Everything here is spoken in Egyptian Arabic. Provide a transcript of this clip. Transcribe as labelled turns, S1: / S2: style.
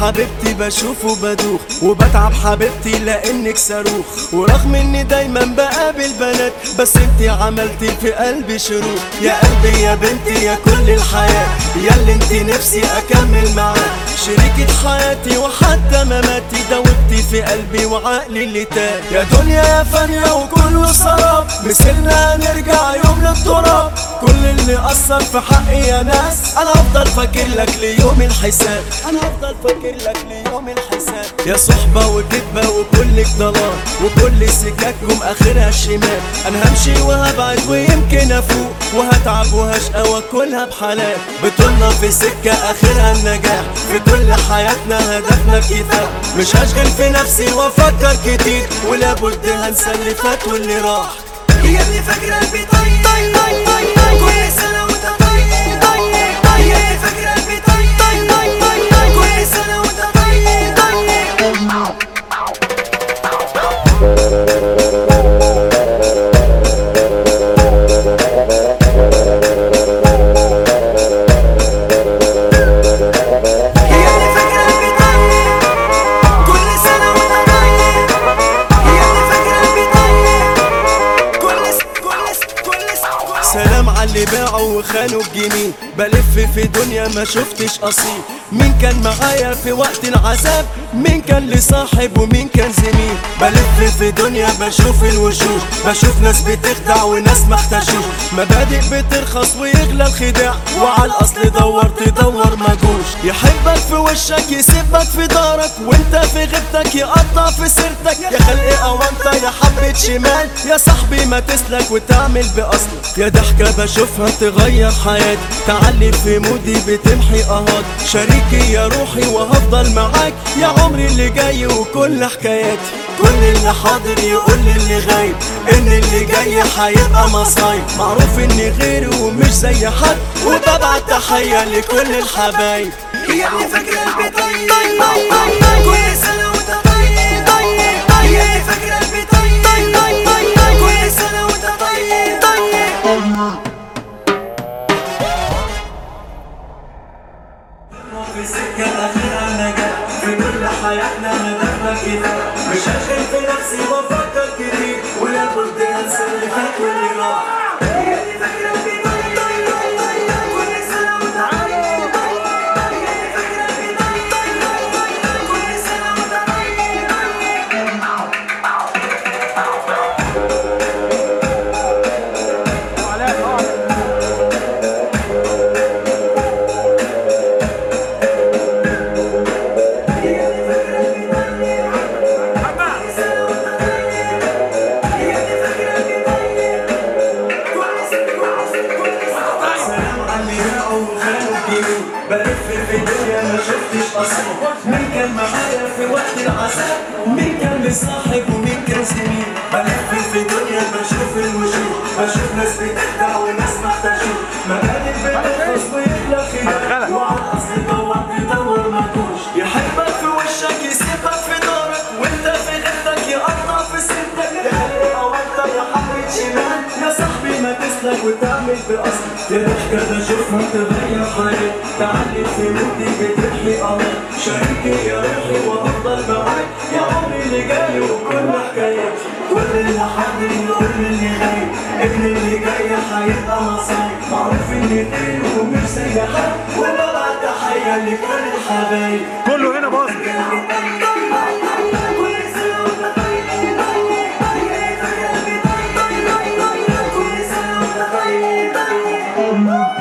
S1: حبيبتي بشوفه بدوخ وبتعب حبيبتي لانك صاروخ ورغم اني دايما بقابل بنات بس انتي عملتي في قلبي شروق يا قلبي يا بنتي يا كل الحياة يا اللي انتي نفسي اكمل معاك شريكة حياتي وحتى مماتي دوبتي في قلبي وعقلي اللي تاه يا دنيا يا فانية وكله سراب مسيرنا نرجع يوم للتراب كل اللي أثر في حقي يا ناس أنا أفضل فاكر لك ليوم الحساب أنا أفضل فاكر لك ليوم الحساب يا صحبة وكدبة وكلك ضلال وكل سكاككم آخرها الشمال أنا همشي وهبعد ويمكن أفوق وهتعب وهشقى واكلها بحلال بطولنا في سكة آخرها النجاح في كل حياتنا هدفنا الكتاب مش هشغل في نفسي وافكر كتير ولا بد هنسى اللي فات واللي راح
S2: يا ابني فاكر قلبي طيب طيب طيب طيب كل سنة وانت طيب طيب طيب يا ابني فاكر قلبي طيب طيب طيب طيب كل سنة وانت طيب طيب يا ابني فاكر قلبي طيب كل سنة وانت طيب يا ابني فاكر قلبي طيب كل س- كل س- كل س- كل س-
S1: سلام على اللي باعوا وخانوا الجميل بلف في دنيا ما شفتش اصيل مين كان معايا في وقت العذاب مين كان لي صاحب ومين كان زميل بلف في دنيا بشوف الوشوش بشوف ناس بتخدع وناس ما احتاجوش مبادئ بترخص ويغلى الخداع وعلى الاصل دور تدور ما جوش يحبك في وشك يسيبك في دارك وانت في غيبتك يقطع في سيرتك يا خلق او انت يا حبة شمال يا صاحبي ما تسلك وتعمل باصلك يا ضحكة بشوفها تغير حياتي تعلي في مودي بتمحي اهات شريكي يا روحي وهفضل معاك يا عمري اللي جاي وكل حكاياتي كل اللي حاضر يقول اللي غايب ان اللي جاي هيبقى مصايب معروف اني غيري ومش زي حد وببعت تحية لكل الحبايب
S2: يا ابني فاكر قلبي طيب طيب طيب كل سنة وانت طيب طيب طيب يا ابني فاكر قلبي طيب طيب طيب كل سنة وانت طيب طيب
S1: في سكة آخرها نجاح في كل حياتنا هدفنا كده مش هشغل في نفسي وافكر كتير ولا بد انسى اللي فات واللي راح
S2: يا ابني فاكر قلبي طيب طيب طيب كل سنة وانت طيب طيب يا ابني فاكر قلبي طيب طيب طيب كل سنة وانت طيب طيب
S1: سلام على اللي باعوا وخانوا الجميل بلف في الدنيا ما شفتش اصلا مين كان معايا في وقت العذاب مين كان لي صاحب ومين كان زميل بلف في الدنيا بشوف الوجوه بشوف ناس بتخدع وناس ما احتاجوش مبادئ بترخص ويغلى خداع وعلى الاصل دور تدور ما تكونش يحبك في وشك يسيبك في دارك وانت في غيرتك يقطع في سنتك يا خلق او انت يا حبة شمال يا صاحبي ما تسلك وتعمل باصلك يا ضحكة ده شوفها تغير حياتي تعلي في مودي بتحيي امل شريكي يا روحي وافضل معاك يا عمري اللي جاي وكل حكاياتي كل اللي حاضر يقول اللي غايب ابن اللي جاي هيبقى مصايب معروف اني غير ومش زي حد وببعت تحية لكل الحبايب
S3: كله هنا باظ
S2: كل سنة وانت طيب طيب طيب يا ابني فاكر قلبي طيب طيب طيب كل سنة وانت طيب طيب